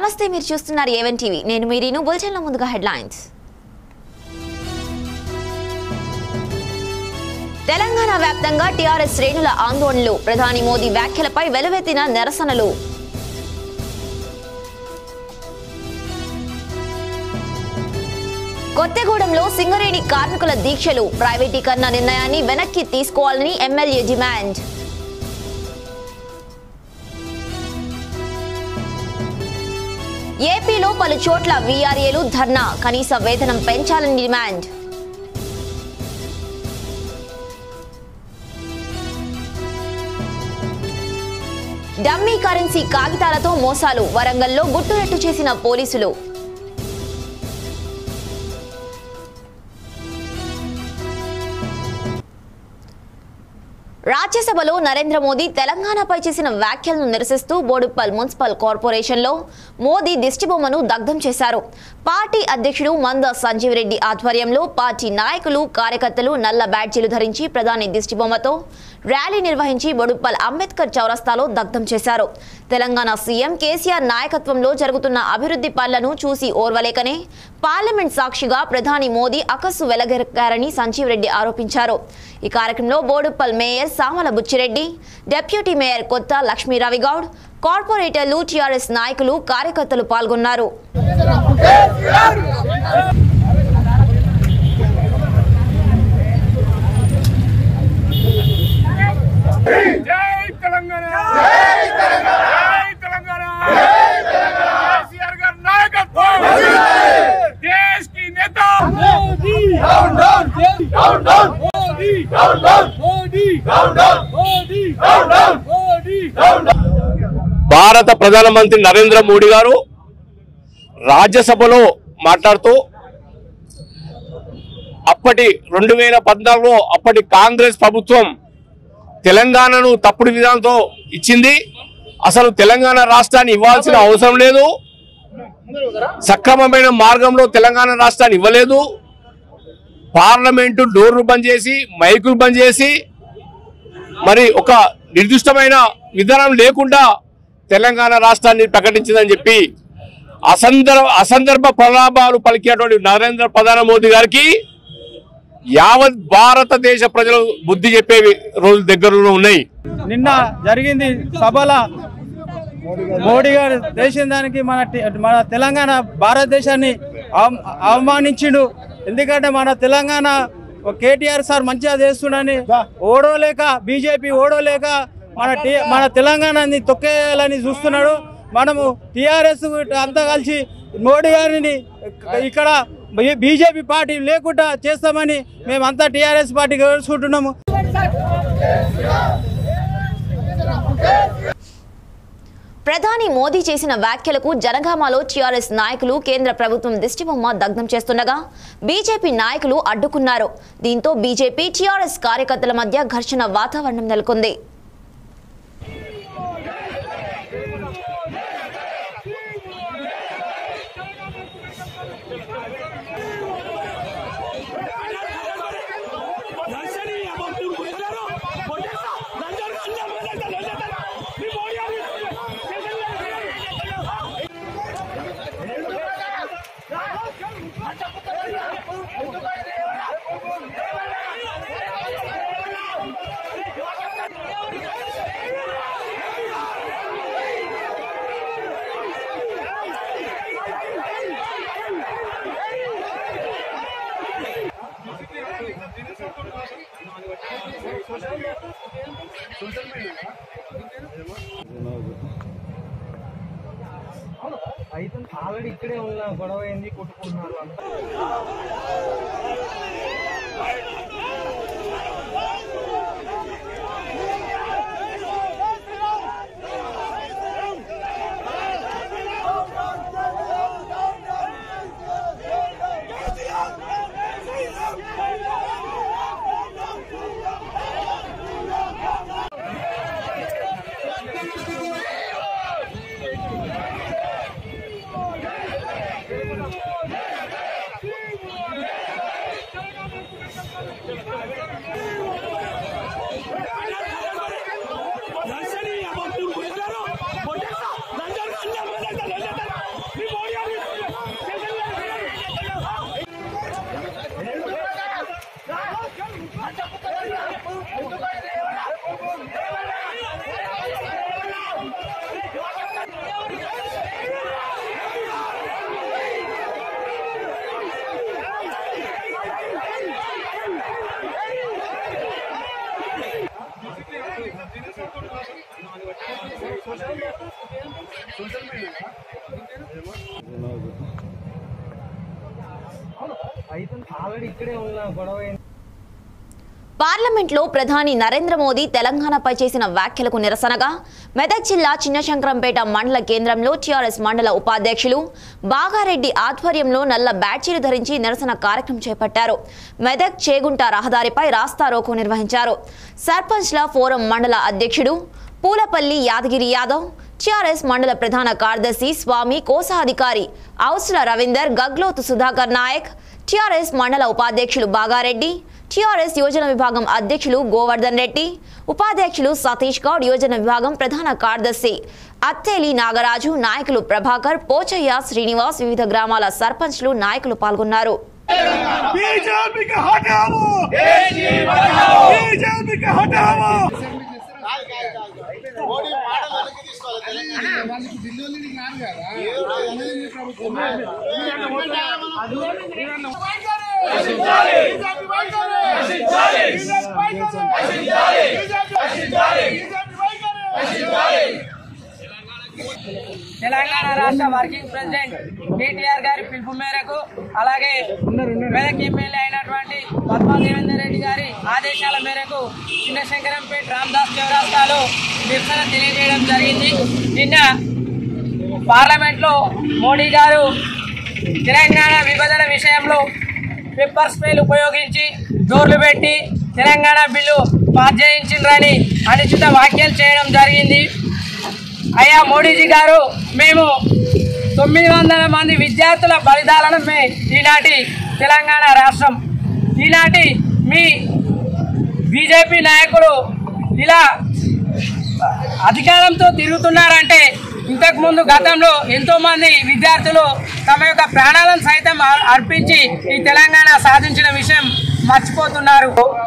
నమస్తే మీరు చూస్తున్నారు ఏవన్ టీవీ నేను మీరీను బులెటిన్లో ముందుగా హెడ్లైన్స్ తెలంగాణ వ్యాప్తంగా టీఆర్ఎస్ శ్రేణుల ఆందోళనలు ప్రధాని మోదీ వ్యాఖ్యలపై వెలువెత్తిన నిరసనలు కొత్తగూడెంలో సింగరేణి కార్మికుల దీక్షలు ప్రైవేటీకరణ నిర్ణయాన్ని వెనక్కి తీసుకోవాలని ఎమ్మెల్యే డిమాండ్ ఏపీలో పలు చోట్ల వీఆర్ఏలు ధర్నా కనీస వేతనం పెంచాలని డిమాండ్ డమ్మీ కరెన్సీ కాగితాలతో మోసాలు వరంగల్లో గుట్టురట్టు చేసిన పోలీసులు రాజ్యసభలో నరేంద్ర మోదీ తెలంగాణపై చేసిన వ్యాఖ్యలను నిరసిస్తూ బోడుప్పల్ మున్సిపల్ కార్పొరేషన్లో మోదీ దిష్టిబొమ్మను దగ్ధం చేశారు పార్టీ అధ్యక్షుడు మంద సంజీవ్ రెడ్డి ఆధ్వర్యంలో పార్టీ నాయకులు కార్యకర్తలు నల్ల బ్యాడ్జీలు ధరించి ప్రధాని దిష్టిబొమ్మతో ర్యాలీ నిర్వహించి బొడుప్పల్ అంబేద్కర్ చౌరస్తాలో దగ్ధం చేశారు తెలంగాణ సీఎం కేసీఆర్ నాయకత్వంలో జరుగుతున్న అభివృద్ధి పనులను చూసి ఓర్వలేకనే పార్లమెంట్ సాక్షిగా ప్రధాని మోదీ అకస్సు వెలగెక్కారని సంజీవ్ రెడ్డి ఆరోపించారు ఈ కార్యక్రమంలో Boduppal mayor Samala Buchireddy deputy mayor Kotha Lakshmiravi Goud కార్పొరేటర్లు టీఆర్ఎస్ నాయకులు కార్యకర్తలు పాల్గొన్నారు జై తెలంగాణ జై తెలంగాణ జై తెలంగాణ జై తెలంగాణ కేసీఆర్ గారి నాయకత్వం దేశ్ కి నేత Modi down down down down Modi down down Modi down down Modi down down Modi down భారత ప్రధానమంత్రి నరేంద్ర మోడీ గారు రాజ్యసభలో మాట్లాడుతూ అప్పటి రెండు వేల పద్నాలుగులో అప్పటి కాంగ్రెస్ ప్రభుత్వం తెలంగాణను తప్పుడు విధానంతో ఇచ్చింది అసలు తెలంగాణ రాష్ట్రాన్ని ఇవ్వాల్సిన అవసరం లేదు సక్రమమైన మార్గంలో తెలంగాణ రాష్ట్రాన్ని ఇవ్వలేదు పార్లమెంటు డోర్లు బంద్ చేసి మైకులు బంద్ చేసి మరి ఒక నిర్దిష్టమైన విధానం లేకుండా తెలంగాణ రాష్ట్రాన్ని ప్రకటించిందని చెప్పి అసందర్భ అసందర్భ ప్రలాభాలు పలికేటువంటి నరేంద్ర ప్రధాన మోదీ గారికి యావత్ భారతదేశ ప్రజలు బుద్ధి చెప్పే రోజులు దగ్గరలో ఉన్నాయి నిన్న జరిగింది సభల మోడీ గారు చేసిన దానికి మన టి- మన తెలంగాణ భారతదేశాన్ని అవ- అవమానించిండు ఎందుకంటే మన తెలంగాణ కేటీఆర్ సార్ మంచిగా చేస్తుండని ఓడోలేక బీజేపీ ఓడోలేక మన టి మన తెలంగాణని తొక్కేయాలని చూస్తున్నాడు మనము టీఆర్ఎస్ అంతా కలిసి మోడీ గారిని ఇక్కడ బీజేపీ పార్టీ లేకుండా చేస్తామని మేమంతా టీఆర్ఎస్ పార్టీ గెలుచుకుంటున్నాము ప్రధాని మోదీ చేసిన వ్యాఖ్యలకు జనగామలో టీఆర్ఎస్ నాయకులు కేంద్ర ప్రభుత్వం దిష్టిబొమ్మ దగ్ధం చేస్తుండగా బీజేపీ నాయకులు అడ్డుకున్నారు దీంతో బీజేపీ టీఆర్ఎస్ కార్యకర్తల మధ్య ఘర్షణ వాతావరణం నెలకొంది అయితే ఆల్రెడీ ఇక్కడే ఉన్న గొడవ ఏంది కొట్టుకుంటున్నారు అంతా అయితే ఆల్రెడీ ఇక్కడే ఉన్నా గొడవ ఏంది పార్లమెంట్లో ప్రధాని నరేంద్ర మోదీ తెలంగాణపై చేసిన వ్యాఖ్యలకు నిరసనగా మెదక్ జిల్లా చిన్నశంకరంపేట మండల కేంద్రంలో టీఆర్ఎస్ మండల ఉపాధ్యక్షులు బాగారెడ్డి ఆధ్వర్యంలో నల్ల బ్యాడ్జీలు ధరించి నిరసన కార్యక్రమం చేపట్టారు మెదక్ చేగుంట రహదారిపై రాస్తారోకో నిర్వహించారు సర్పంచ్ల ఫోరం మండల అధ్యక్షుడు పూలపల్లి యాదగిరి యాదవ్ టీఆర్ఎస్ మండల ప్రధాన కార్యదర్శి స్వామి కోశాధికారి ఔసుల రవీందర్ గగ్లోతు సుధాకర్ నాయక్ టీఆర్ఎస్ మండల ఉపాధ్యక్షులు బాగారెడ్డి టీఆర్ఎస్ యోజన విభాగం అధ్యక్షులు గోవర్ధన్ రెడ్డి ఉపాధ్యక్షులు సతీష్ గౌడ్ యోజన విభాగం ప్రధాన కార్యదర్శి అత్తేలి నాగరాజు నాయకులు ప్రభాకర్ పోచయ్య శ్రీనివాస్ వివిధ గ్రామాల సర్పంచ్లు నాయకులు పాల్గొన్నారు बीजेपी का हटाओ बीजेपी का हटाओ తెలంగాణ రాష్ట్ర వర్కింగ్ ప్రెసిడెంట్ కేటీఆర్ గారి పిలుపు మేరకు అలాగే మెదక్ ఎమ్మెల్యే అయినటువంటి పద్మా దేవేందర్ రెడ్డి గారి ఆదేశాల మేరకు చిన్నశంకరంపేట రామదాస్ చౌరాస్తాలో నిరసన తెలియజేయడం జరిగింది నిన్న పార్లమెంట్ లో మోడీ గారు తెలంగాణ విభజన విషయంలో పెప్పర్ స్ప్రేలు ఉపయోగించి జోర్లు పెట్టి తెలంగాణ బిల్లు పాస్ చేయించిండ్రని అనుచిత వ్యాఖ్యలు చేయడం జరిగింది అయ్యా మోడీజీ గారు మేము తొమ్మిది వందల మంది విద్యార్థుల బలిదానమే ఈనాటి తెలంగాణ రాష్ట్రం ఈనాటి మీ బీజేపీ నాయకులు ఇలా అధికారంతో తిరుగుతున్నారంటే ఇంతకు ముందు గతంలో ఎంతో మంది విద్యార్థులు తమ యొక్క ప్రాణాలను సైతం అర్- అర్పించి ఈ తెలంగాణ సాధించిన విషయం మర్చిపోతున్నారు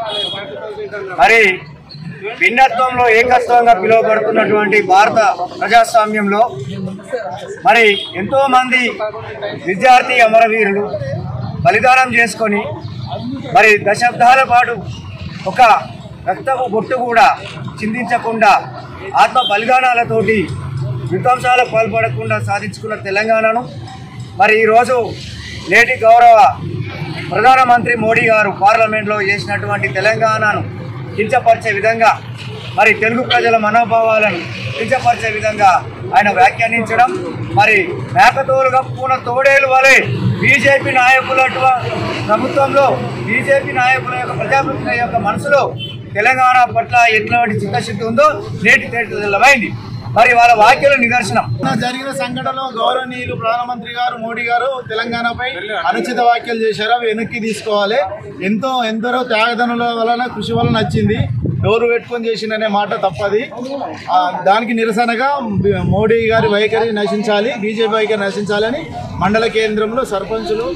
మరి భిన్నత్వంలో ఏకత్వంగా పిలువబడుతున్నటువంటి భారత ప్రజాస్వామ్యంలో మరి ఎంతో మంది విద్యార్థి అమరవీరులు బలిదానం చేసుకొని మరి దశాబ్దాల పాటు ఒక రక్తపు బొట్టు కూడా చిందించకుండా ఆత్మ బలిదానాలతోటి విధ్వంసాలకు పాల్పడకుండా సాధించుకున్న తెలంగాణను మరి ఈరోజు నేటి గౌరవ ప్రధానమంత్రి మోడీ గారు పార్లమెంట్లో చేసినటువంటి తెలంగాణను కించపరిచే విధంగా మరి తెలుగు ప్రజల మనోభావాలను కించపరిచే విధంగా ఆయన వ్యాఖ్యానించడం మరి మేకతోలుగా పూన తోడేలు వలె బీజేపీ నాయకుల ప్రభుత్వంలో బీజేపీ నాయకుల యొక్క ప్రజాప్రతినిధుల యొక్క మనసులో తెలంగాణ పట్ల ఎట్లాంటి చిత్తశుద్ధి ఉందో నేటి తేటమైంది మరి వాళ్ళ వాక్యాల నిదర్శనం నిన్న జరిగిన సంఘటనలో గౌరవనీయులు ప్రధానమంత్రి గారు మోడీ గారు తెలంగాణపై అనుచిత వ్యాఖ్యలు చేశారు అవి వెనక్కి తీసుకోవాలి ఎంతో ఎందరో త్యాగదనుల వలన కృషి వలన వచ్చింది డోరు పెట్టుకొని చేసిందనే మాట తప్పది ఆ, దానికి నిరసనగా బి- మోడీ గారి వైఖరి నశించాలి బీజేపీ వైఖరి నశించాలని మండల కేంద్రంలో సర్పంచులు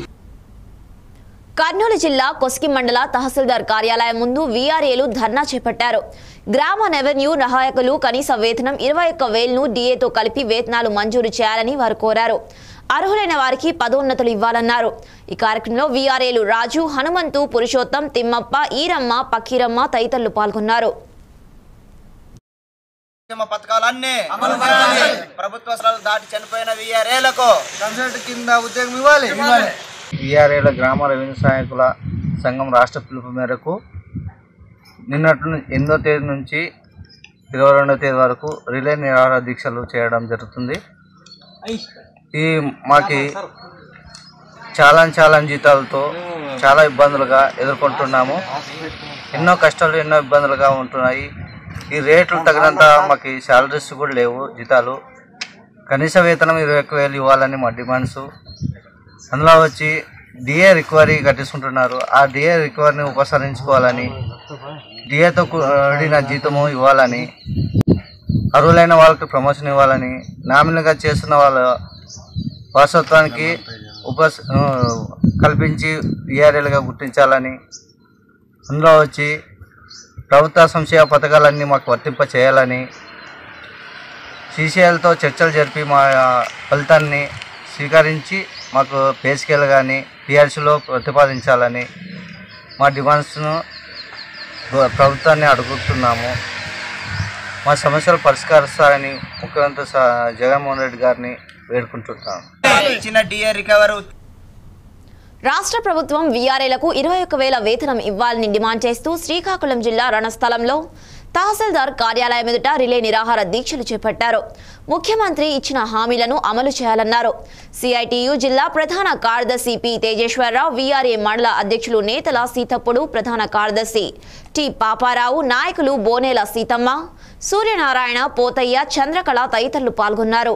కర్నూలు జిల్లా కొస్కి మండల తహసీల్దార్ కార్యాలయం ముందు వీఆర్ఏలు ధర్నా చేపట్టారు గ్రామ రెవెన్యూ సహాయకులు కనీస వేతనం ఇరవై ఒక్క వేలను డిఏతో కలిపి వేతనాలు మంజూరు చేయాలని వారు కోరారు అర్హులైన వారికి పదోన్నతులు ఇవ్వాలన్నారు ఈ కార్యక్రమంలో వీఆర్ఏలు రాజు హనుమంతు పురుషోత్తం తిమ్మప్ప ఈరమ్మ పక్కీరమ్మ తదితరులు పాల్గొన్నారు సంక్షేమ పథకాలన్నీ అమలు చేయాలి ప్రభుత్వ స్థలాలు దాటి చనిపోయిన వీఆర్ఏలకు కన్సల్ట్ కింద ఉద్యోగం ఇవ్వాలి విఆర్ఏల గ్రామ రెవెన్యూ సహాయకుల సంఘం రాష్ట్ర పిలుపు మేరకు నిన్నటి ను- ఎనిమిదో తేదీ నుంచి ఇరవై రెండో తేదీ వరకు రిలే నిరాహార దీక్షలు చేయడం జరుగుతుంది ఈ మాకి చాలా చాలా జీతాలతో చాలా ఇబ్బందులుగా ఎదుర్కొంటున్నాము ఎన్నో కష్టాలు ఎన్నో ఇబ్బందులుగా ఉంటున్నాయి ఈ రేట్లు తగినంత మాకు శాలరీస్ కూడా లేవు జీతాలు కనీస వేతనం ఇరవై ఒక్క వేలు ఇవ్వాలని మా డిమాండ్స్ అందులో వచ్చి డిఏ రికవరీ కట్టించుకుంటున్నారు ఆ డిఏ రికవరీని ఉపసరించుకోవాలని డిఏతో కూడిన జీతము ఇవ్వాలని అర్హులైన వాళ్ళకి ప్రమోషన్ ఇవ్వాలని నామినల్గా చేస్తున్న వాళ్ళ వారసత్వానికి ఉప ఆ, కల్పించి విఆర్ఏలుగా గుర్తించాలని అందులో వచ్చి ప్రభుత్వ సంక్షేమ పథకాలన్నీ మాకు వర్తింప చేయాలని సీసీఎల్తో చర్చలు జరిపి మా ఫలితాన్ని స్వీకరించి మాకు పే స్కేల్ కానీ పిఆర్సీలో ప్రతిపాదించాలని మా డిమాండ్స్ను గో- ప్రభుత్వాన్ని అడుగుతున్నాము మా సమస్యలు పరిష్కరిస్తారని ముఖ్యమంత్రి స- జగన్మోహన్ రెడ్డి గారిని వేడుకుంటున్నాను ఇచ్చిన డిఏ రికవరీ రాష్ట్ర ప్రభుత్వం వీఆర్ఏలకు ఇరవై ఒక్క వేల వేతనం ఇవ్వాలని డిమాండ్ చేస్తూ శ్రీకాకుళం జిల్లా రణస్థలంలో తహసీల్దార్ కార్యాలయం ఎదుట రిలే నిరాహార దీక్షలు చేపట్టారు ముఖ్యమంత్రి ఇచ్చిన హామీలను అమలు చేయాలన్నారు సిఐటియు జిల్లా ప్రధాన కార్యదర్శి పి తేజేశ్వరరావు వీఆర్ఏ మండల అధ్యక్షులు నేతల సీతప్పుడు ప్రధాన కార్యదర్శి టి పాపారావు నాయకులు బోనేల సీతమ్మ సూర్యనారాయణ పోతయ్య చంద్రకళ తదితరులు పాల్గొన్నారు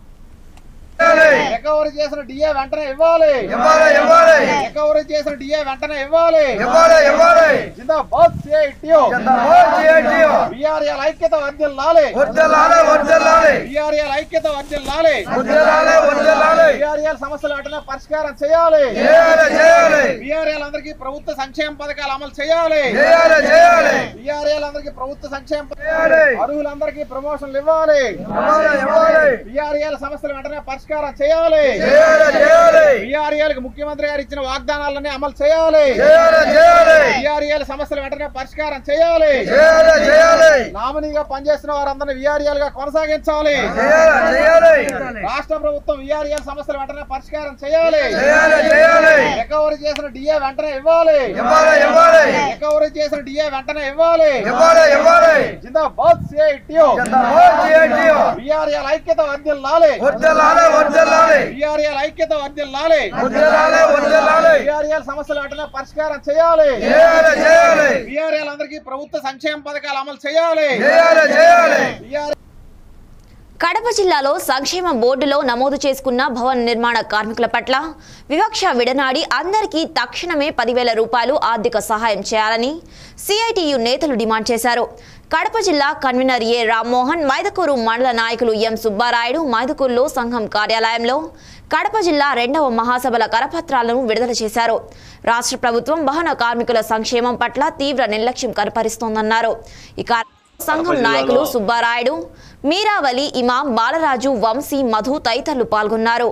రికవరీ చేసిన డిఏ వెంటనే ఇవ్వాలి రికవరీ చేసిన డిఏ వెంటనే ఇవ్వాలి జిందాబాద్ సిఐటియు బిఆర్ఎల్ ఐక్యత వర్ధిల్లాలి బిఆర్ఎల్ ఐక్యత వర్ధిల్లాలి బిఆర్ఎల్ సమస్యలు వెంటనే పరిష్కారం చేయాలి బిఆర్ఎల్ అందరికీ ప్రభుత్వ సంక్షేమ పథకాలు అమలు చేయాలి బిఆర్ఎల్ అందరికీ ప్రభుత్వ సంక్షేమ పథకాలు అర్హులందరికీ ప్రమోషన్లు ఇవ్వాలి బిఆర్ఎల్ సమస్యలు వెంటనే పరిష్కారం చేయాలి బిఆర్ఎల్ కి ముఖ్యమంత్రి గారు ఇచ్చిన వాగ్దానాలన్నీ అమలు చేయాలి బిఆర్ఎల్ సమస్యలు వెంటనే పరిష్కారం చేయాలి నామినీగా పనిచేస్తున్న వారందరినీ విఆర్ఎల్ గా కొనసాగించాలి రాష్ట్ర ప్రభుత్వం విఆర్ఎల్ సమస్యలు వెంటనే పరిష్కారం చేయాలి రికవరీ చేసిన డిఏ వెంటనే ఇవ్వాలి రికవరీ చేసిన డిఏ వెంటనే ఇవ్వాలి జిందాబాద్ సిఐటియు బిఆర్ఎల్ ఐక్యత వర్ధిల్లాలి బిఆర్ఎల్ ఐక్యత వర్ధిల్లాలి బిఆర్ఎల్ సమస్యలు వెంటనే పరిష్కారం చేయాలి బిఆర్ఎల్ అందరికీ ప్రభుత్వ సంక్షేమ పథకాలు అమలు చేయాలి BRL కడప జిల్లాలో సంక్షేమ బోర్డులో నమోదు చేసుకున్న భవన నిర్మాణ కార్మికుల పట్ల వివక్ష విడనాడి అందరికీ తక్షణమే పదివేల రూపాయలు ఆర్థిక సహాయం చేయాలని సిఐటియు నేతలు డిమాండ్ చేశారు కడప జిల్లా కన్వీనర్ ఏ రామ్మోహన్ మైదకూరు మండల నాయకులు ఎం సుబ్బారాయుడు మైదకూరులో సంఘం కార్యాలయంలో కడప జిల్లా రెండవ మహాసభల కరపత్రాలను విడుదల చేశారు రాష్ట్ర ప్రభుత్వం భవన కార్మికుల సంక్షేమం పట్ల తీవ్ర నిర్లక్ష్యం కనపరిస్తోందన్నారు ఈ కార్య- సంఘం నాయకులు సుబ్బారాయుడు మీరావలి ఇమాం బాలరాజు వంశీ మధు తదితరులు పాల్గొన్నారు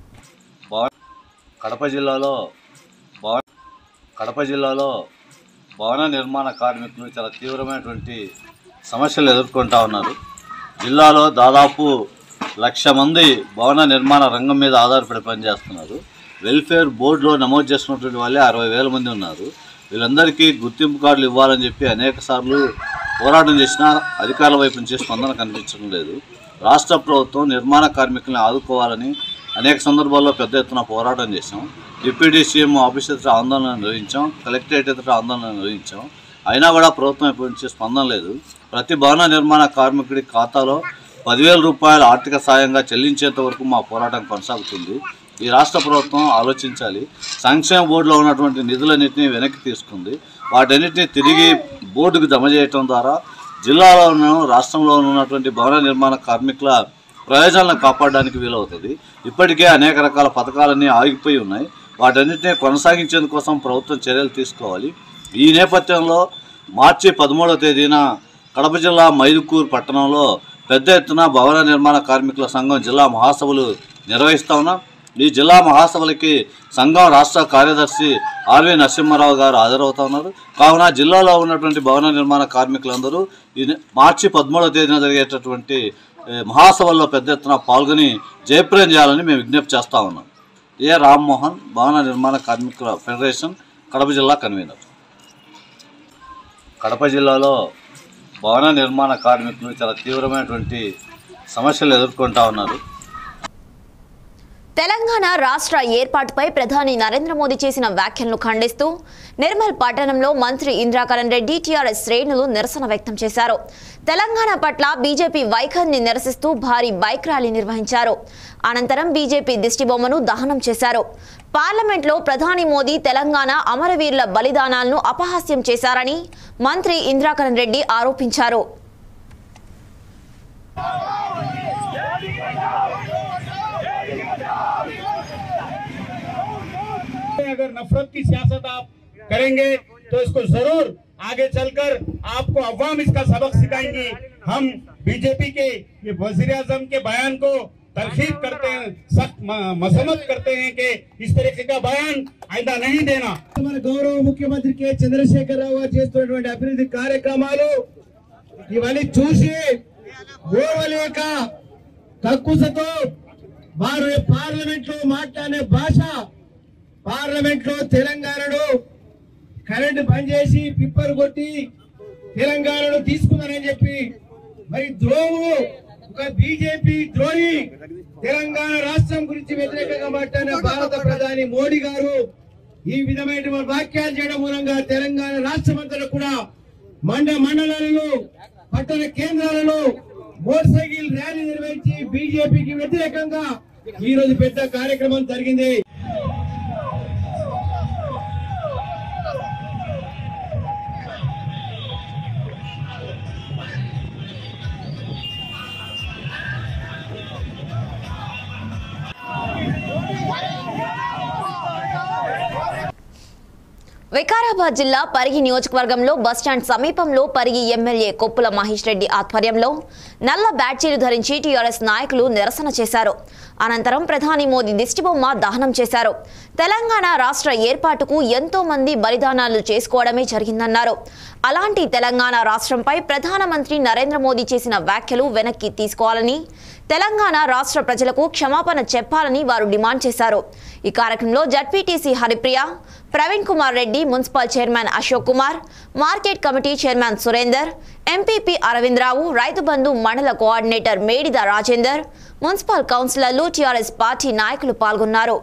కడప జిల్లాలో భవ- కడప జిల్లాలో భవన నిర్మాణ కార్మికులు చాలా తీవ్రమైనటువంటి సమస్యలు ఎదుర్కొంటా ఉన్నారు జిల్లాలో దాదాపు లక్ష మంది భవన నిర్మాణ రంగం మీద ఆధారపడి పనిచేస్తున్నారు వెల్ఫేర్ బోర్డులో నమోదు చేసుకున్నటువంటి వాళ్ళే అరవై వేల మంది ఉన్నారు వీళ్ళందరికీ గుర్తింపు కార్డులు ఇవ్వాలని చెప్పి అనేక సార్లు పోరాటం చేసినా అధికారుల వైపు నుంచి స్పందన కనిపించడం లేదు రాష్ట్ర ప్రభుత్వం నిర్మాణ కార్మికులను ఆదుకోవాలని అనేక సందర్భాల్లో పెద్ద ఎత్తున పోరాటం చేశాం డిప్యూటీ సీఎం ఆఫీస్ ఎదుట ఆందోళన నిర్వహించాం కలెక్టరేట్ ఎదుట ఆందోళన నిర్వహించాం అయినా కూడా ప్రభుత్వం వైపు నుంచి స్పందన లేదు ప్రతి భవన నిర్మాణ కార్మికుడి ఖాతాలో పదివేల రూపాయల ఆర్థిక సాయంగా చెల్లించేంత వరకు మా పోరాటం కొనసాగుతుంది ఈ రాష్ట్ర ప్రభుత్వం ఆలోచించాలి సంక్షేమ బోర్డులో ఉన్నటువంటి నిధులన్నింటినీ వెనక్కి తీసుకుంది వాటన్నిటిని తిరిగి బోర్డుకు జమ చేయటం ద్వారా జిల్లాలోనూ రాష్ట్రంలో ఉన్నటువంటి భవన నిర్మాణ కార్మికుల ప్రయోజనాలను కాపాడడానికి వీలవుతుంది ఇప్పటికే అనేక రకాల పథకాలన్నీ ఆగిపోయి ఉన్నాయి వాటన్నిటిని కొనసాగించేందుకోసం ప్రభుత్వం చర్యలు తీసుకోవాలి ఈ నేపథ్యంలో మార్చి పదమూడవ తేదీన కడప జిల్లా మైదుకూరు పట్టణంలో పెద్ద ఎత్తున భవన నిర్మాణ కార్మికుల సంఘం జిల్లా మహాసభలు నిర్వహిస్తా ఉన్నాం ఈ జిల్లా మహాసభలకి సంఘం రాష్ట్ర కార్యదర్శి ఆర్వి నరసింహారావు గారు హాజరవుతా ఉన్నారు కావున జిల్లాలో ఉన్నటువంటి భవన నిర్మాణ కార్మికులందరూ ఈ నె- మార్చి పదమూడవ తేదీన జరిగేటటువంటి ఏ, మహాసభల్లో పెద్ద ఎత్తున పాల్గొని జయప్రదం చేయాలని మేము విజ్ఞప్తి చేస్తా ఉన్నాం ఏ రామ్మోహన్ భవన నిర్మాణ కార్మికుల ఫెడరేషన్ కడప జిల్లా కన్వీనర్ కడప జిల్లాలో భవన నిర్మాణ కార్మికులు చాలా తీవ్రమైనటువంటి సమస్యలు ఎదుర్కొంటా ఉన్నారు తెలంగాణ రాష్ట్ర ఏర్పాటుపై ప్రధాని నరేంద్ర మోదీ చేసిన వ్యాఖ్యలను ఖండిస్తూ నిర్మల్ పట్టణంలో మంత్రి ఇంద్రాకరణ్ రెడ్డి టీఆర్ఎస్ శ్రేణులు నిరసన వ్యక్తం చేశారు తెలంగాణ పట్ల బీజేపీ వైఖరిని నిరసిస్తూ భారీ బైక్ ర్యాలీ నిర్వహించారు అనంతరం బీజేపీ దిష్టిబొమ్మను దహనం చేశారు పార్లమెంట్లో ప్రధాని మోదీ తెలంగాణ అమరవీరుల బలిదానాలను అపహాస్యం చేశారని మంత్రి ఇంద్రాకరణ్ రెడ్డి ఆరోపించారు अगर नफरत की सियासत आप करेंगे तो इसको जरूर आगे चलकर आपको अवाम इसका सबक सिखाएंगी हम बीजेपी के ये वजीर आजम के बयान को तरकीब करते हैं सख्त म- मजम्मत करते हैं कि इस तरीके का बयान आइंदा नहीं देना మన గౌరవ ముఖ్యమంత్రి కె చంద్రశేఖరరావు గారు చేస్తున్నటువంటి అభివృద్ధి కార్యక్రమాలు ఇవన్నీ చూసి ఓవలేక కక్కుసతో వారు పార్లమెంట్ లో మాట్లాడే భాష పార్లమెంట్ లో తెలంగాణలో కరెంటు బంద్ చేసి పిప్పర్ కొట్టి తెలంగాణలో తీసుకున్నారని చెప్పి మరి ద్రోవు ఒక బీజేపీ ద్రోహి తెలంగాణ రాష్ట్రం గురించి వ్యతిరేకంగా మాట్లాడిన భారత ప్రధాని మోడీ గారు ఈ విధమైన వాక్యాలు చేయడం మూలంగా తెలంగాణ రాష్ట్రం అంతటా కూడా మండ మండలాలలో పట్టణ కేంద్రాలలో మోటార్ సైకిల్ ర్యాలీ నిర్వహించి బీజేపీకి వ్యతిరేకంగా ఈ రోజు పెద్ద కార్యక్రమం జరిగింది వికారాబాద్ జిల్లా పరిగి నియోజకవర్గంలో బస్టాండ్ సమీపంలో పరిగి ఎమ్మెల్యే కొప్పుల మహేష్ రెడ్డి ఆధ్వర్యంలో నల్ల బ్యాడ్జీలు ధరించి టీఆర్ఎస్ నాయకులు నిరసన చేశారు అనంతరం ప్రధాని మోదీ దిష్టిబొమ్మ దహనం చేశారు తెలంగాణ రాష్ట్ర ఏర్పాటుకు ఎంతో మంది బలిదానాలు చేసుకోవడమే జరిగిందన్నారు అలాంటి తెలంగాణ రాష్ట్రంపై ప్రధానమంత్రి నరేంద్ర మోదీ చేసిన వ్యాఖ్యలు వెనక్కి తీసుకోవాలని తెలంగాణ రాష్ట్ర ప్రజలకు క్షమాపణ చెప్పాలని వారు డిమాండ్ చేశారు ఈ కార్యక్రమంలో ZPTC Haripriya Praveen Kumar Reddy municipal chairman Ashok Kumar market committee chairman Surender MPP Aravindarao Rythu Bandhu మండల కోఆర్డినేటర్ మేడిద రాజేందర్ మున్సిపల్ కౌన్సిలర్లు టీఆర్ఎస్ పార్టీ నాయకులు పాల్గొన్నారు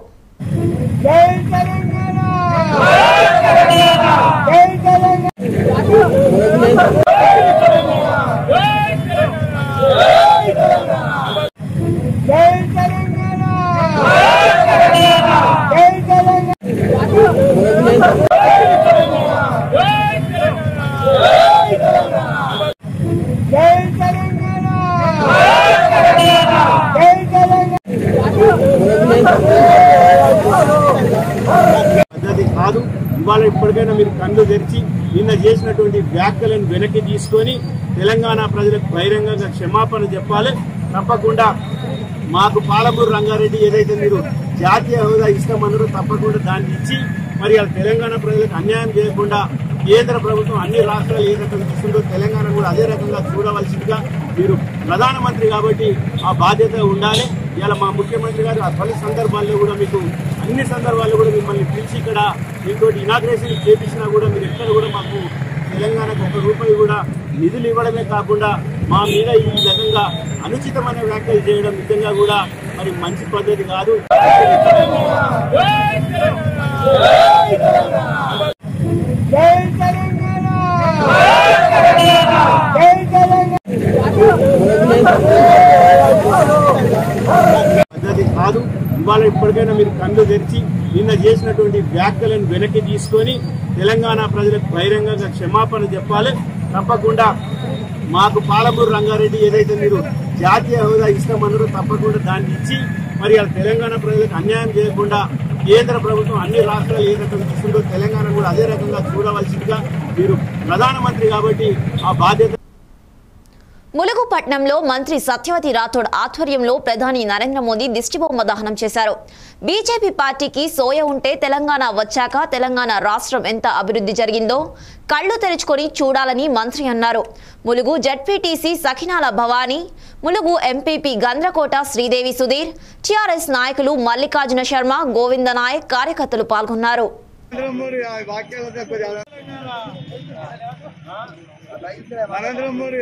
పద్ధతి కాదు ఇవాళ ఇప్పటికైనా మీరు కళ్ళు తెరిచి నిన్న చేసినటువంటి వ్యాఖ్యలను వెనక్కి తీసుకొని తెలంగాణ ప్రజలకు బహిరంగంగా క్షమాపణ చెప్పాలి తప్పకుండా మాకు పాలమూరు రంగారెడ్డి ఏదైతే మీరు జాతీయ హోదా ఇస్తామన్నారో తప్పకుండా దాన్ని ఇచ్చి మరి ఆ తెలంగాణ ప్రజలకు అన్యాయం చేయకుండా కేంద్ర ప్రభుత్వం అన్ని రాష్ట్రాలు ఏ రకంగా ఇస్తుందో తెలంగాణ కూడా అదే రకంగా చూడవలసిందిగా మీరు ప్రధానమంత్రి కాబట్టి ఆ బాధ్యత ఉండాలి ఇవాళ మా ముఖ్యమంత్రి గారు ఆ పలు సందర్భాల్లో కూడా మీకు అన్ని సందర్భాల్లో కూడా మిమ్మల్ని పిలిచి ఇక్కడ మీతో ఇనాగ్రేషన్ చేపించినా కూడా మీరు ఎక్కడ కూడా మాకు తెలంగాణకు ఒక రూపాయి కూడా నిధులు ఇవ్వడమే కాకుండా మా మీద ఈ విధంగా అనుచితమైన వ్యాఖ్యలు చేయడం నిజంగా కూడా మరి మంచి పద్ధతి కాదు పద్ధతి కాదు ఇవాళ ఇప్పటికైనా మీరు కళ్ళు తెరిచి నిన్న చేసినటువంటి వ్యాఖ్యలను వెనక్కి తీసుకొని తెలంగాణ ప్రజలకు బహిరంగంగా క్షమాపణ చెప్పాలి తప్పకుండా మాకు పాలమూరు రంగారెడ్డి ఏదైతే మీరు జాతీయ హోదా ఇస్తామన్నారో తప్పకుండా దాన్ని ఇచ్చి మరి ఆ తెలంగాణ ప్రజలకు అన్యాయం చేయకుండా కేంద్ర ప్రభుత్వం అన్ని రాష్ట్రాలు ఏ రకంగా ఇస్తుందో తెలంగాణ కూడా అదే రకంగా చూడవలసిందిగా మీరు ప్రధానమంత్రి కాబట్టి ఆ బాధ్యత ములుగు పట్నంలో మంత్రి సత్యవతి రాథోడ్ ఆధ్వర్యంలో ప్రధాని నరేంద్ర మోదీ దిష్టిబొమ్మ దహనం చేశారు బీజేపీ పార్టీకి సోయ ఉంటే తెలంగాణ వచ్చాక తెలంగాణ రాష్ట్రం ఎంత అభివృద్ధి జరిగిందో కళ్ళు తెరుచుకొని చూడాలని మంత్రి అన్నారు Mulugu ZPTC Sakhinala Bhavani Mulugu MPP Gandrakota Sridevi Sudheer TRS నాయకులు మల్లికార్జున శర్మ గోవింద నాయక్ కార్యకర్తలు పాల్గొన్నారు నరేంద్ర మోడీ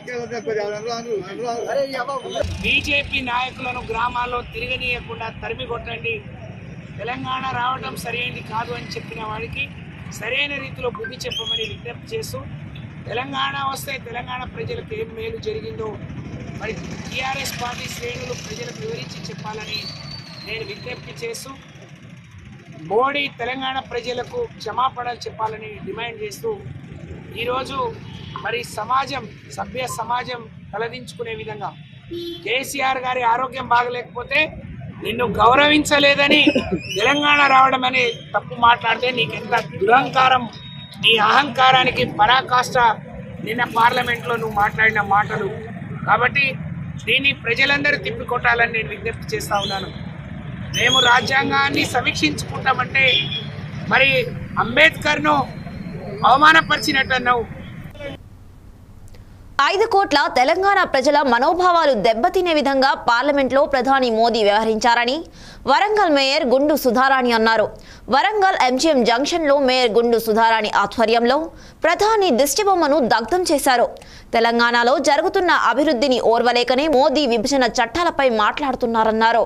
బీజేపీ నాయకులను గ్రామాల్లో తిరగనీయకుండా తరిమి కొట్టండి తెలంగాణ రావడం సరైనది కాదు అని చెప్పిన వాడికి సరైన రీతిలో బుద్ధి చెప్పమని విజ్ఞప్తి చేస్తూ తెలంగాణ వస్తే తెలంగాణ ప్రజలకు ఏం మేలు జరిగిందో మరి టీఆర్ఎస్ పార్టీ శ్రేణులు ప్రజలకు వివరించి చెప్పాలని నేను విజ్ఞప్తి చేస్తూ మోడీ తెలంగాణ ప్రజలకు క్షమాపణలు చెప్పాలని డిమాండ్ చేస్తూ ఈరోజు మరి సమాజం సభ్య సమాజం తలదించుకునే విధంగా కేసీఆర్ గారి ఆరోగ్యం బాగలేకపోతే నిన్ను గౌరవించలేదని తెలంగాణ రావడం అనే తప్పు మాట్లాడితే నీకెంత దురహంకారం నీ అహంకారానికి పరాకాష్ట నిన్న పార్లమెంట్లో నువ్వు మాట్లాడిన మాటలు కాబట్టి దీన్ని ప్రజలందరూ తిప్పికొట్టాలని నేను విజ్ఞప్తి చేస్తా ఉన్నాను మేము రాజ్యాంగాన్ని సమీక్షించుకుంటామంటే మరి అంబేద్కర్ను అవమానపరిచినట్టు అన్నావు ఐదు కోట్ల తెలంగాణ ప్రజల మనోభావాలు దెబ్బతినే విధంగా పార్లమెంట్లో ప్రధాని మోదీ వ్యవహరించారని వరంగల్ మేయర్ గుండు సుధారాణి అన్నారు వరంగల్ ఎంజీఎం జంక్షన్లో మేయర్ గుండు సుధారాణి ఆధ్వర్యంలో ప్రధాని దిష్టిబొమ్మను దగ్ధం చేశారు తెలంగాణలో జరుగుతున్న అభివృద్ధిని ఓర్వలేకనే మోదీ విభజన చట్టాలపై మాట్లాడుతున్నారన్నారు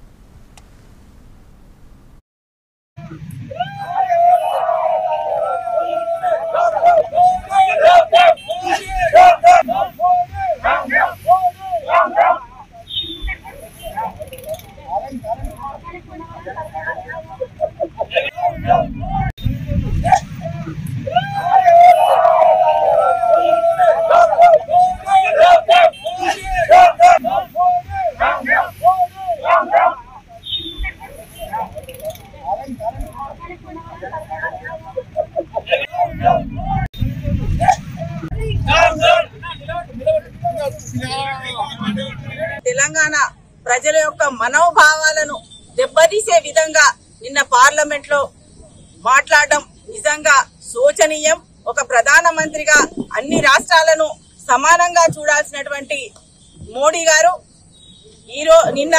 తెలంగాణ ప్రజల యొక్క మనోభావాలను దెబ్బతీసే విధంగా నిన్న పార్లమెంట్ లో మాట్లాడడం నిజంగా శోచనీయం ఒక ప్రధానమంత్రిగా అన్ని రాష్ట్రాలను సమానంగా చూడాల్సినటువంటి మోడీ గారు ఈరో నిన్న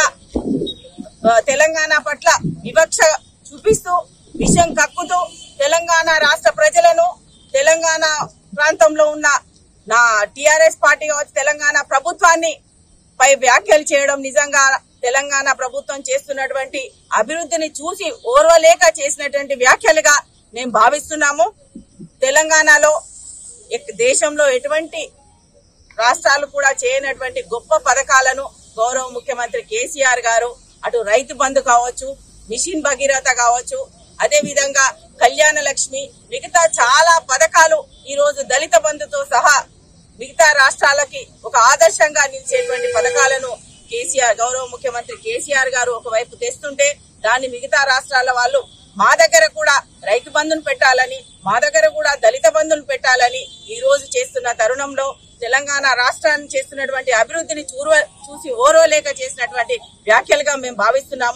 ఆ, తెలంగాణ పట్ల వివక్ష చూపిస్తూ విషం కక్కుతూ తెలంగాణ రాష్ట్ర ప్రజలను తెలంగాణ ప్రాంతంలో ఉన్న నా టిఆర్ఎస్ పార్టీ కావచ్చు తెలంగాణ ప్రభుత్వాన్ని పై వ్యాఖ్యలు చేయడం నిజంగా తెలంగాణ ప్రభుత్వం చేస్తున్నటువంటి అభివృద్ధిని చూసి ఓర్వలేక చేసినటువంటి వ్యాఖ్యలుగా మేము భావిస్తున్నాము తెలంగాణలో ఎక్- దేశంలో ఎటువంటి రాష్ట్రాలు కూడా చేయనటువంటి గొప్ప పథకాలను గౌరవ ముఖ్యమంత్రి కేసీఆర్ గారు అటు రైతు బంధు కావచ్చు మిషన్ భగీరథ కావచ్చు అదే విధంగా కళ్యాణ లక్ష్మి మిగతా చాలా పథకాలు ఈ రోజు దళిత బంధుతో సహా మిగతా రాష్ట్రాలకి ఒక ఆదర్శంగా నిలిచేటువంటి పథకాలను కేసీఆర్ గౌరవ ముఖ్యమంత్రి కేసీఆర్ గారు ఒకవైపు తెస్తుంటే దాన్ని మిగతా రాష్ట్రాల వాళ్ళు మా దగ్గర కూడా రైతు బంధును పెట్టాలని మా దగ్గర కూడా దళిత బంధును పెట్టాలని ఈ రోజు చేస్తున్న తరుణంలో తెలంగాణ రాష్ట్రాన్ని చేస్తున్నటువంటి అభివృద్ధిని చూర చూసి ఓరోలేక చేసినటువంటి వ్యాఖ్యలుగా మేము భావిస్తున్నాము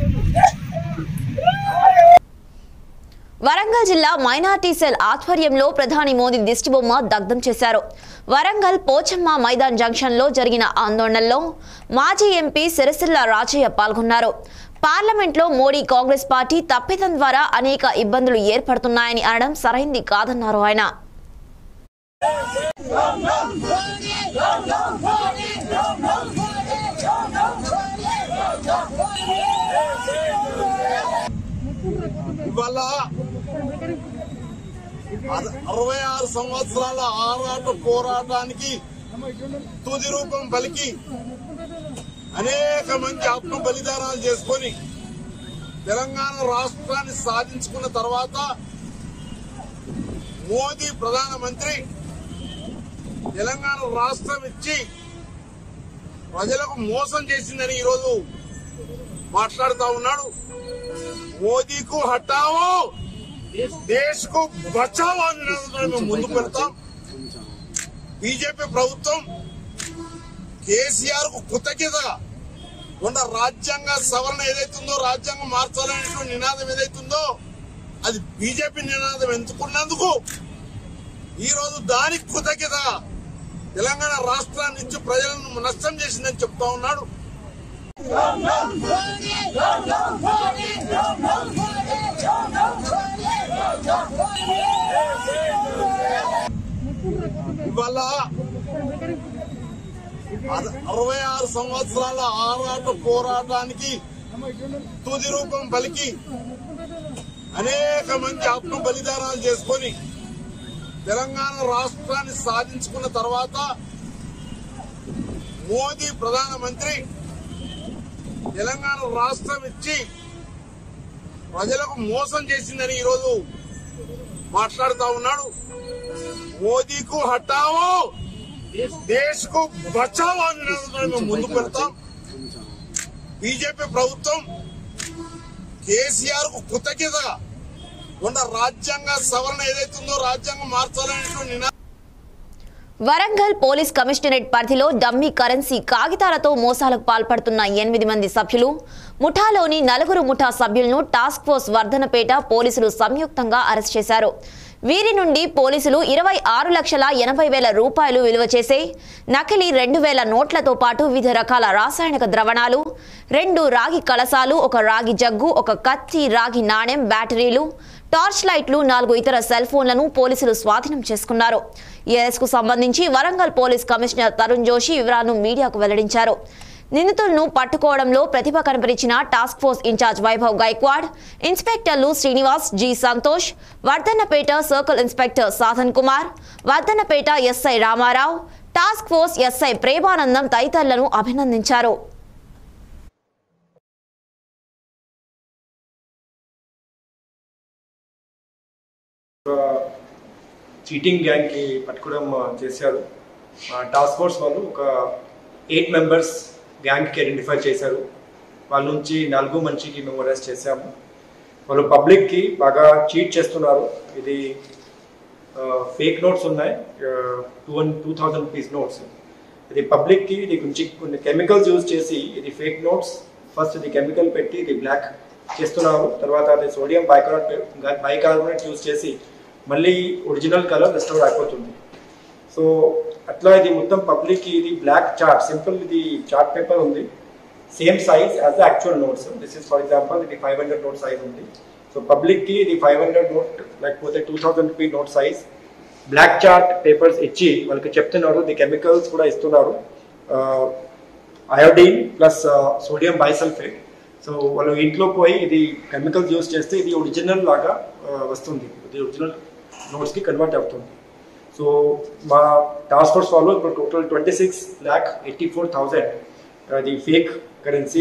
వరంగల్ జిల్లా మైనార్టీ సెల్ ఆధ్వర్యంలో ప్రధాని మోదీ దిష్టిబొమ్మ దగ్ధం చేశారు వరంగల్ పోచమ్మ మైదాన్ జంక్షన్లో జరిగిన ఆందోళనలో మాజీ ఎంపీ సిరిసిల్ల రాజయ్య పాల్గొన్నారు పార్లమెంట్లో మోడీ కాంగ్రెస్ పార్టీ తప్పిదం ద్వారా అనేక ఇబ్బందులు ఏర్పడుతున్నాయని అనడం సరైంది కాదన్నారు ఆయన ఇవాళ అర- అరవై ఆరు సంవత్సరాల ఆరాట పోరాటానికి తుది రూపం పలికి అనేక మంది ఆత్మ బలిదానాలు చేసుకొని తెలంగాణ రాష్ట్రాన్ని సాధించుకున్న తర్వాత మోదీ ప్రధానమంత్రి తెలంగాణ రాష్ట్రం ఇచ్చి ప్రజలకు మోసం చేసిందని ఈరోజు మాట్లాడుతా ఉన్నాడు మోదీకు హటావో దేశ్ కు బచావో అని నినాదంతో మేము ముందుకు పెడతాం బీజేపీ ప్రభుత్వం కేసీఆర్ కు కృతజ్ఞతగా ఉన్న రాజ్యాంగ సవరణ ఏదైతుందో రాజ్యాంగం మార్చాలనేటువంటి నినాదం ఏదైతుందో అది బీజేపీ నినాదం ఎంచుకున్నందుకు ఈ రోజు దానికి కృతజ్ఞతగా తెలంగాణ రాష్ట్రాన్ని ఇచ్చి ప్రజలను నష్టం చేసిందని చెప్తా ఉన్నాడు ఇవాళ అర- అరవై ఆరు సంవత్సరాల ఆరాట పోరాటానికి తుది రూపం పలికి అనేక మంది ఆత్మ బలిదానాలు చేసుకొని తెలంగాణ రాష్ట్రాన్ని సాధించుకున్న తర్వాత మోదీ ప్రధానమంత్రి తెలంగాణ రాష్ట్రం ఇచ్చి ప్రజలకు మోసం చేసిందని ఈరోజు మాట్లాడుతా ఉన్నాడు మోదీకు హటావో దేశ్ కు బచావో అని నినాదంతో మేము ముందుకు పెడతాం బీజేపీ ప్రభుత్వం కేసీఆర్ కు కృతజ్ఞతగా ఉన్న రాజ్యాంగ సవరణ ఏదైతుందో రాజ్యాంగం మార్చాలనేటువంటి నినాదం వరంగల్ పోలీస్ కమిషనరేట్ పరిధిలో డమ్మీ కరెన్సీ కాగితాలతో మోసాలకు పాల్పడుతున్న ఎనిమిది మంది సభ్యులు ముఠాలోని నలుగురు ముఠా సభ్యులను టాస్క్ ఫోర్స్ వర్ధనపేట పోలీసులు సంయుక్తంగా అరెస్ట్ చేశారు వీరి నుండి పోలీసులు ఇరవై ఆరు లక్షల ఎనభై వేల రూపాయలు విలువ చేసే నకిలీ రెండు వేల నోట్లతో పాటు వివిధ రకాల రాసాయనిక ద్రవణాలు రెండు రాగి కలసాలు ఒక రాగి జగ్గు ఒక కత్తి రాగి నాణెం బ్యాటరీలు టార్చ్ లైట్లు నాలుగు ఇతర సెల్ ఫోన్లను పోలీసులు స్వాధీనం చేసుకున్నారు ఈ కు సంబంధించి వరంగల్ పోలీస్ కమిషనర్ తరుణ్ జోషి వివరాలను మీడియాకు వెల్లడించారు నిందితులను పట్టుకోవడంలో ప్రతిభ కనపరిచిన task force in charge Vaibhav Gaikwad ఇన్స్పెక్టర్లు Srinivas G Santosh Wardhannapet circle inspector Sadhan Kumar Wardhannapet SI Ramarao task force SI Premanandam తదితరులను అభినందించారు చీటింగ్ గ్యాంగ్కి పట్టుకోవడం ఆ, చేశారు ఆ, టాస్క్ ఫోర్స్ వాళ్ళు ఒక ఎయిట్ మెంబర్స్ గ్యాంగ్కి ఐడెంటిఫై చేశారు వాళ్ళ నుంచి నాలుగు మంచికి మేము అరెస్ట్ చేశాము వాళ్ళు పబ్లిక్కి బాగా చీట్ చేస్తున్నారు ఇది ఫేక్ నోట్స్ ఉన్నాయి two one two thousand rupees notes ఇది పబ్లిక్కి ఇది కొంచెం కొన్ని కెమికల్స్ యూజ్ చేసి ఇది ఫేక్ నోట్స్ ఫస్ట్ ఇది కెమికల్ పెట్టి ఇది బ్లాక్ చేస్తున్నారు తర్వాత అది సోడియం బైకార్బోనేట్ బైకార్బోనేట్ యూజ్ చేసి మళ్ళీ ఒరిజినల్ కలర్ రెస్టోర్ అయిపోతుంది సో అట్లా ఇది మొత్తం పబ్లిక్ ఇది బ్లాక్ చార్ట్ సింపుల్ ఇది చార్ట్ పేపర్ ఉంది same size as the actual notes this is for example ఇది ఫైవ్ హండ్రెడ్ నోట్ సైజ్ ఉంది సో పబ్లిక్కి ఇది ఫైవ్ హండ్రెడ్ నోట్ లేకపోతే two thousand rupee note size black chart papers ఇచ్చి వాళ్ళకి చెప్తున్నారు ది కెమికల్స్ కూడా ఇస్తున్నారు iodine plus sodium bisulphate so వాళ్ళు ఇంట్లో పోయి ఇది కెమికల్స్ యూస్ చేస్తే ఇది ఒరిజినల్ లాగా ఆ, వస్తుంది ఇది ఒరిజినల్ నోట్స్కి కన్వర్ట్ అవుతుంది సో మా టాస్క్ ఫోర్స్ వాళ్ళు ఇప్పుడు total twenty six lakh eighty four thousand అది ఫేక్ కరెన్సీ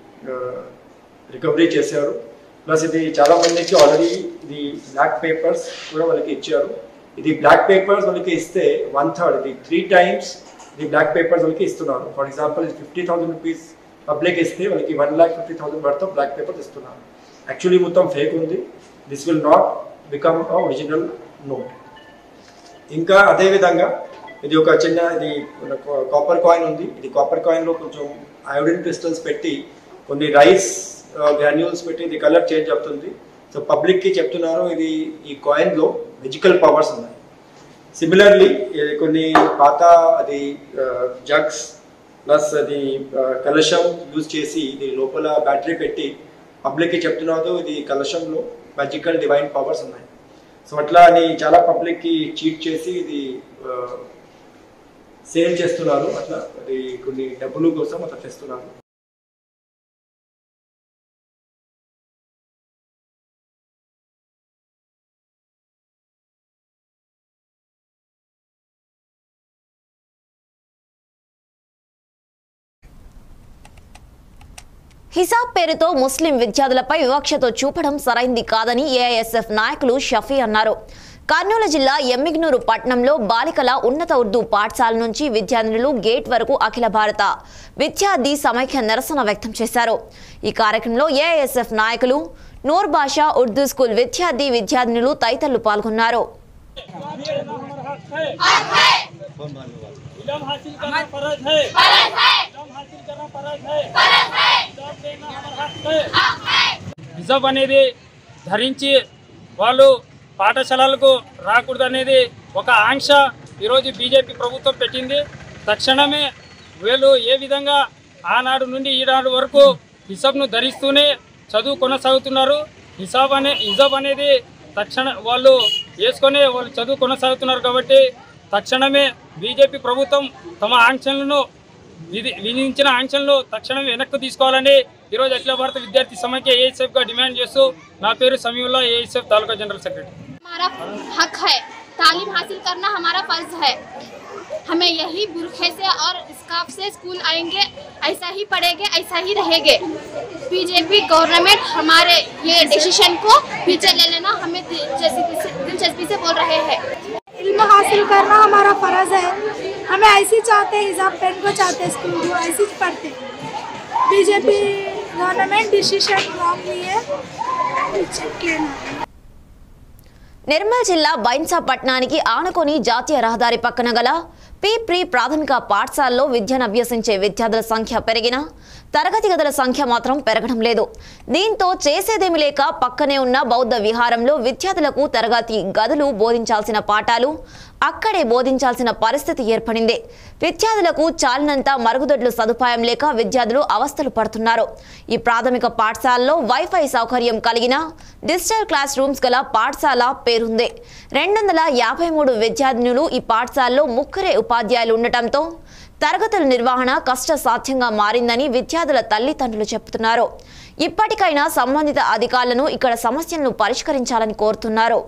రికవరీ చేశారు ప్లస్ ఇది చాలా మందికి ఆల్రెడీ ఇది బ్లాక్ పేపర్స్ కూడా వాళ్ళకి ఇచ్చారు ఇది బ్లాక్ పేపర్స్ వాళ్ళకి ఇస్తే వన్ థర్డ్ ఇది త్రీ టైమ్స్ ఇది బ్లాక్ పేపర్స్ వాళ్ళకి ఇస్తున్నారు for example fifty thousand rupees public ఇస్తే వాళ్ళకి one lakh fifty thousand worth black papers ఇస్తున్నారు యాక్చువల్లీ మొత్తం ఫేక్ ఉంది this will not become original note ఇంకా అదే విధంగా ఇది ఒక చిన్న ఇది కాపర్ కాయిన్ ఉంది ఇది కాపర్ కాయిన్లో కొంచెం అయోడిన్ క్రిస్టల్స్ పెట్టి కొన్ని రైస్ గ్రాన్యూల్స్ పెట్టి ఇది కలర్ చేంజ్ అవుతుంది సో పబ్లిక్కి చెప్తున్నారు ఇది ఈ కాయిన్లో మెజికల్ పవర్స్ ఉన్నాయి సిమిలర్లీ కొన్ని పాత అది జగ్స్ ప్లస్ అది ఆ, కలశం యూజ్ చేసి ఇది లోపల బ్యాటరీ పెట్టి పబ్లిక్కి చెప్తున్నారు ఇది కలశంలో మ్యాజికల్ డివైన్ పవర్స్ ఉన్నాయి సో అట్లా అని చాలా పబ్లిక్కి చీట్ చేసి ఇది సేల్ చేస్తున్నారు అట్లా అది కొన్ని డబ్బులు కోసం అట్లా చేస్తున్నారు హిసాబ్ పేరుతో ముస్లిం విద్యార్థులపై వివక్షతో చూపడం సరైంది కాదని ఏఐఎస్ఎఫ్ నాయకులు షఫీ అన్నారు కర్నూలు జిల్లా ఎమ్మిగ్నూరు పట్టణంలో బాలికల ఉన్నత ఉర్దూ పాఠశాల నుంచి విద్యార్థినులు గేట్ వరకు అఖిల భారత విద్యార్థి సమైక్య నిరసన వ్యక్తం చేశారు ఈ కార్యక్రమంలో ఏఐఎస్ఎఫ్ నాయకులు నూర్ బాషా ఉర్దూ స్కూల్ విద్యార్థి విద్యార్థినులు తదితరులు పాల్గొన్నారు इलम हासिल करना फर्ज है इलम हासिल करना फर्ज है जवाब देना हमारा हक है రిజర్వ్ అనేది ధరించి వాళ్ళు పాఠశాలలకు రాకూడదనేది ఒక ఆంక్ష ఈరోజు బీజేపీ ప్రభుత్వం పెట్టింది తక్షణమే వీళ్ళు ఏ విధంగా ఆనాడు నుండి ఈనాడు వరకు హిసాబ్ను ధరిస్తూనే చదువు కొనసాగుతున్నారు హిసాబ్ అనే హిజాబ్ అనేది తక్షణ వాళ్ళు వేసుకొని వాళ్ళు చదువు కొనసాగుతున్నారు కాబట్టి తక్షణమే బీజేపీ ప్రభుత్వం తమ ఆంక్షలను విధి విధించిన ఆంక్షలను తక్షణమే వెనక్కి తీసుకోవాలని ఈరోజు అఖిల భారత విద్యార్థి సమైక్య ఏఎస్ఎఫ్గా డిమాండ్ చేస్తూ నా పేరు Samiullah ASF taluka general secretary हमारा हक है तालीम हासिल करना हमारा फर्ज है हमें यही बुरखे से और स्काफ से स्कूल आएंगे ऐसा ही पढ़ेंगे ऐसा ही रहेंगे बीजेपी गवर्नमेंट हमारे ये डिसीजन को पीछे ले लेना हमें दिलचस्पी से दिलचस्पी से बोल रहे हैं इल्म हासिल करना हमारा फर्ज है हमें ऐसे चाहते हैं हिजाब पहन को चाहते हैं स्कूल को ऐसे ही पढ़ते बीजेपी गवर्नमेंट डिसीजन रॉन्ग लिए నిర్మల్ జిల్లా బైన్సా పట్టణానికి ఆనుకొని జాతీయ రహదారి పక్కన గల పి ప్రీ ప్రాథమిక పాఠశాలలో విద్యను అభ్యసించే విద్యార్థుల సంఖ్య పెరిగినా తరగతి గదుల సంఖ్య మాత్రం పెరగడం లేదు దీంతో చేసేదేమి లేక పక్కనే ఉన్న బౌద్ధ విహారంలో విద్యార్థులకు తరగతి గదులు బోధించాల్సిన పాఠాలు అక్కడే బోధించాల్సిన పరిస్థితి ఏర్పడింది విద్యార్థులకు చాలినంత మరుగుదొడ్లు సదుపాయం లేక విద్యార్థులు అవస్థలు పడుతున్నారు ఈ ప్రాథమిక పాఠశాలలో వైఫై సౌకర్యం కలిగిన డిజిటల్ క్లాస్ రూమ్స్ గల పాఠశాల పేరుంది రెండు వందల యాభై మూడు విద్యార్థినులు ఈ పాఠశాలలో ముగ్గురే ఉపాధ్యాయులు ఉండటంతో తరగతుల నిర్వహణ కష్టసాధ్యంగా మారిందని విద్యార్థుల తల్లిదండ్రులు చెబుతున్నారు ఇప్పటికైనా సంబంధిత అధికారులను ఇక్కడ సమస్యలను పరిష్కరించాలని కోరుతున్నారు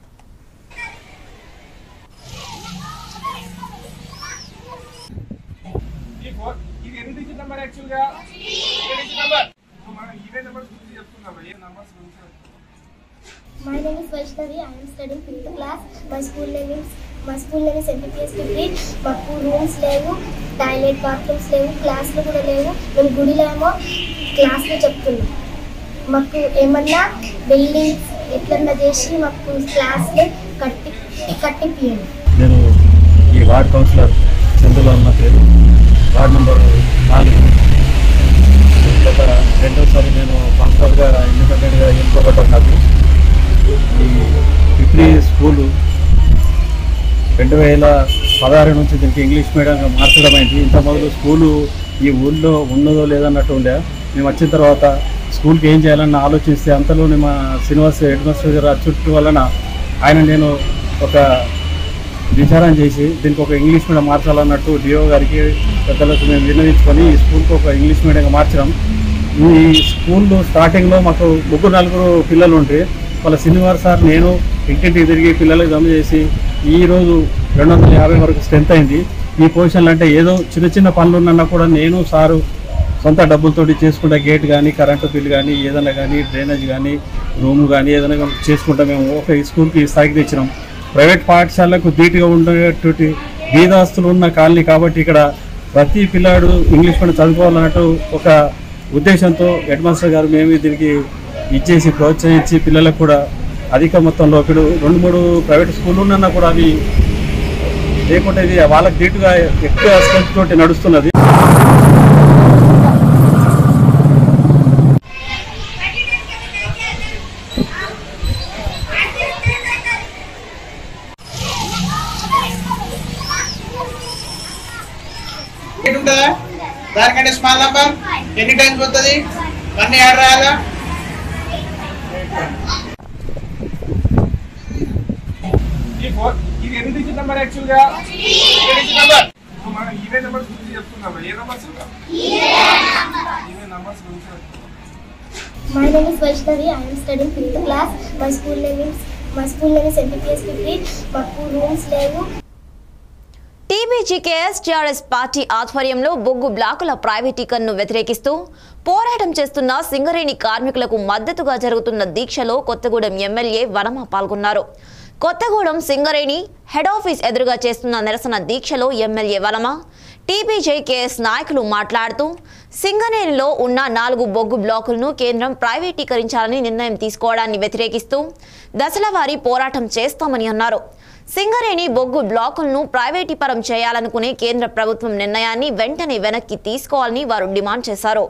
ఇది ఎన్ని డిజిట్ నెంబర్ యాక్చువల్గా ఏ డిజిట్ నెంబర్ మనం ఇవే నెంబర్స్ గురించి చెప్తున్నాం ఏ నెంబర్స్ గురించి My name is Vaishnavi. I am studying fifth class. My school name is my school name is MPPS Degree. మాకు రూమ్స్ లేవు టాయిలెట్ బాత్రూమ్స్ లేవు క్లాస్లు కూడా లేవు మేము గుడిలో ఏమో క్లాస్లో చెప్తున్నాం మాకు ఏమన్నా బిల్డింగ్స్ ఎట్లన్నా చేసి మాకు క్లాస్లు కట్టి కట్టిపియండి నేను ఈ వార్డ్ కౌన్సిలర్ చంద్రబాబు నా పేరు వార్డ్ నెంబర్ నాలుగు గత రెండోసారి నేను కౌన్సిలర్గా ఇండిపెండెంట్గా ఎన్నుకోబడ్డాను నాకు ఈ పిప్రి స్కూలు రెండు వేల పదహారు నుంచి దీనికి ఇంగ్లీష్ మీడియంగా మార్చడం అయింది ఇంత మొదలు స్కూలు ఈ ఊళ్ళో ఉన్నదో లేదన్నట్టు ఉండే మేము వచ్చిన తర్వాత స్కూల్కి ఏం చేయాలని ఆలోచిస్తే అంతలోనే మా శ్రీనివాస్ హెడ్ మాస్టర్ గారు చుట్టూ వలన ఆయన నేను ఒక విచారం చేసి దీనికి ఒక ఇంగ్లీష్ మీడియం మార్చాలన్నట్టు డిఓ గారికి పెద్దలకు మేము విన్నవించుకొని ఈ స్కూల్కి ఒక ఇంగ్లీష్ మీడియంగా మార్చడం ఈ స్కూల్లో స్టార్టింగ్లో మాకు ముగ్గురు నలుగురు పిల్లలు ఉంటే వాళ్ళ శనివారం సార్ నేను ఇంటింటికి తిరిగి పిల్లలకు జమ చేసి ఈ రోజు రెండు వందల యాభై వరకు స్ట్రెంత్ అయింది ఈ పొజిషన్లు అంటే ఏదో చిన్న చిన్న పనులు ఉన్నా కూడా నేను సారు సొంత డబ్బులతోటి చేసుకుంటా గేట్ కానీ కరెంటు బిల్ కానీ ఏదైనా కానీ డ్రైనేజ్ కానీ రూమ్ కానీ ఏదైనా కానీ చేసుకుంటా మేము ఒక స్కూల్కి ఈ స్థాయికి తెచ్చినాం ప్రైవేట్ పాఠశాలకు ధీటుగా ఉండేటువంటి బీదాస్తులు ఉన్న కాలనీ కాబట్టి ఇక్కడ ప్రతి పిల్లాడు ఇంగ్లీష్ మీడియం చదువుకోవాలన్నట్టు ఒక ఉద్దేశంతో హెడ్ మాస్టర్ గారు మేము దీనికి ఇచ్చేసి ప్రోత్సహించి పిల్లలకు కూడా అధిక మొత్తంలో ఇప్పుడు రెండు మూడు ప్రైవేట్ స్కూళ్ళు ఉన్నా కూడా అవి లేకుంటే ఇది వాళ్ళకి ధీటుగా ఎక్కువ స్ట్రెంత్ తోటి నడుస్తున్నది ఎయిట్ ఉంటుందా దానికంటే స్మాల్ నంబర్ ఎన్ని టైమ్స్ వస్తుంది వన్ యాడ్ రాయాలా ఈ ఫోర్ ఇది ఎన్ని డిజిట్ నెంబర్ యాక్చువల్గా ఏ డిజిట్ నెంబర్ మనం ఇవే నెంబర్స్ గురించి చెప్తున్నాం ఏ నెంబర్స్ ఇవే నెంబర్స్ గురించి చెప్తున్నాం. My name is Vaishnavi. I am studying fifth class. My school name is my school name is MPPS Degree. మాకు రూమ్స్ లేవు టీబీజీకేఎస్ టీఆర్ఎస్ పార్టీ ఆధ్వర్యంలో బొగ్గు బ్లాకుల ప్రైవేటీకరణను వ్యతిరేకిస్తూ పోరాటం చేస్తున్న సింగరేణి కార్మికులకు మద్దతుగా జరుగుతున్న దీక్షలో కొత్తగూడెం ఎమ్మెల్యే వనమ పాల్గొన్నారు కొత్తగూడెం సింగరేణి హెడ్ ఆఫీస్ ఎదురుగా చేస్తున్న నిరసన దీక్షలో ఎమ్మెల్యే వనమ టీబీజేకేఎస్ నాయకులు మాట్లాడుతూ సింగరేణిలో ఉన్న నాలుగు బొగ్గు బ్లాకులను కేంద్రం ప్రైవేటీకరించాలని నిర్ణయం తీసుకోవడాన్ని వ్యతిరేకిస్తూ దశలవారీ పోరాటం చేస్తామని అన్నారు సింగరేణి బొగ్గు బ్లాకులను ప్రైవేటీపరం చేయాలనుకునే కేంద్ర ప్రభుత్వం నిర్ణయాన్ని వెంటనే వెనక్కి తీసుకోవాలని వారు డిమాండ్ చేశారు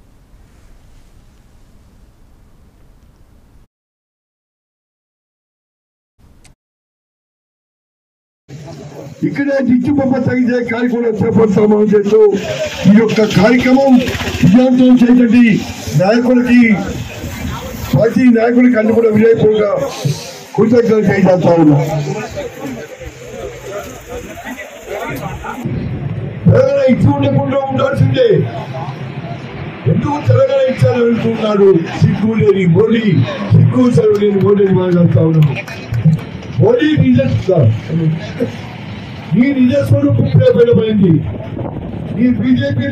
ఇక్కడే దిచ్చుబొమ్మ తగితే కార్యక్రమం చేపడతామని చేస్తూ ఈ యొక్క కార్యక్రమం విజయవంతం చేయటండి నాయకులకి పార్టీ నాయకులకి అన్ని కూడా విజయపూర్గా కృతజ్ఞతలు చేస్తా ఉన్నా తెలంగాణ ఇచ్చి ఉండకుండా ఉండాల్సిందే ఎందుకు తెలంగాణ ఇచ్చారు అనుకుంటున్నాడు సిగ్గు లేని మోడీ సిగ్గు సెలవు లేని మోడీని మాట్లాడుతా ఉన్నాడు మోడీ నిజం నీ నిజ స్వరూపం బయటపడింది నీ బీజేపీ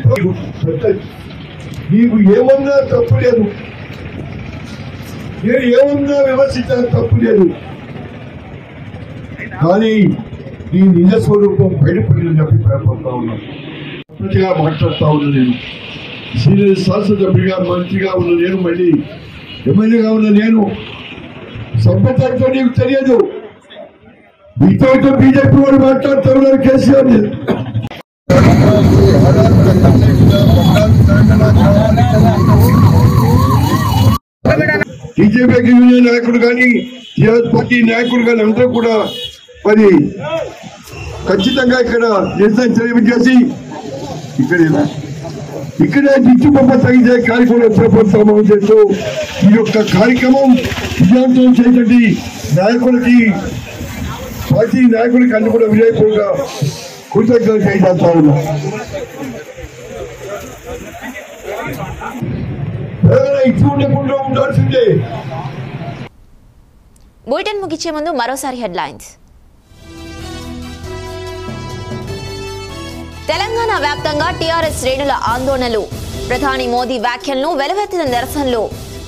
నీకు ఏమన్నా తప్పు లేదు నేను ఏమన్నా విమర్శించిన తప్పు లేదు కానీ నీ నిజ స్వరూపం బయటపడిందని చెప్పి పేర్కొంటా ఉన్నాను ప్రతిగా మాట్లాడుతా ఉన్నా నేను సీనియర్ శాసనసభ్యుడిగా మంత్రిగా ఉన్న నేను మళ్ళీ ఎమ్మెల్యేగా ఉన్న నేను సంపత్తో నీకు తెలియదు మీతో బీజేపీ వాడు మాట్లాడుతూ ఉన్నారు కేసీఆర్ ని. బీజేపీకి యూనియన్ నాయకులు కానీ టీఆర్ఎస్ పార్టీ నాయకులు కానీ అందరూ కూడా మరి ఖచ్చితంగా ఇక్కడ నిరసన తెలియజేసి ఇక్కడేనా ఇక్కడే దిచ్చు బొమ్మ తగ్గించే కార్యక్రమం చేపడతామని చేస్తూ ఈ యొక్క కార్యక్రమం విజయవంతం చేసినటువంటి నాయకులకి పార్టీ నాయకులకి అన్ని కూడా విజయపూర్గా కృతజ్ఞతలు చేస్తా ఉన్నా ఎవరైనా ఇచ్చి ఉండకుండా ఉండాల్సిందే బులెటిన్ ముగించే ముందు మరోసారి హెడ్లైన్స్ తెలంగాణ వ్యాప్తంగా టీఆర్ఎస్ శ్రేణుల ఆందోళనలు ప్రధాని మోదీ వ్యాఖ్యలను వెలువెత్తిన నిరసనలు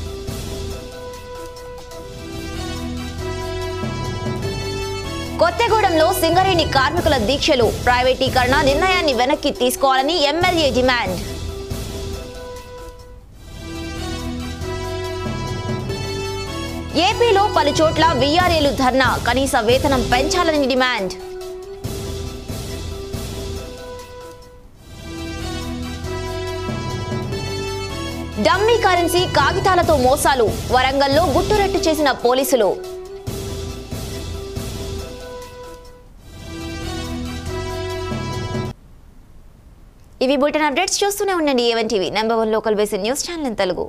కొత్తగూడెంలో సింగరేణి కార్మికుల దీక్షలు ప్రైవేటీకరణ నిర్ణయాన్ని వెనక్కి తీసుకోవాలని ఎమ్మెల్యే డిమాండ్ ఏపీలో పలు చోట్ల వీఆర్ఏలు ధర్నా కనీస వేతనం పెంచాలని డిమాండ్ డమ్మీ కరెన్సీ కాగితాలతో మోసాలు వరంగల్లో గుట్టురట్టు చేసిన పోలీసులు ఇవి బులెటిన్ అప్డేట్స్ చూస్తూనే ఉండండి A one TV number one local basin news channel in Telugu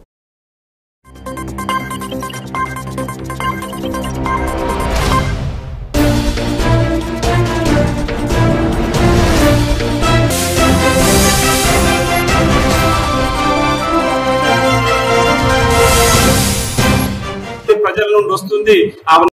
ప్రజల నుండి వస్తుంది ఆ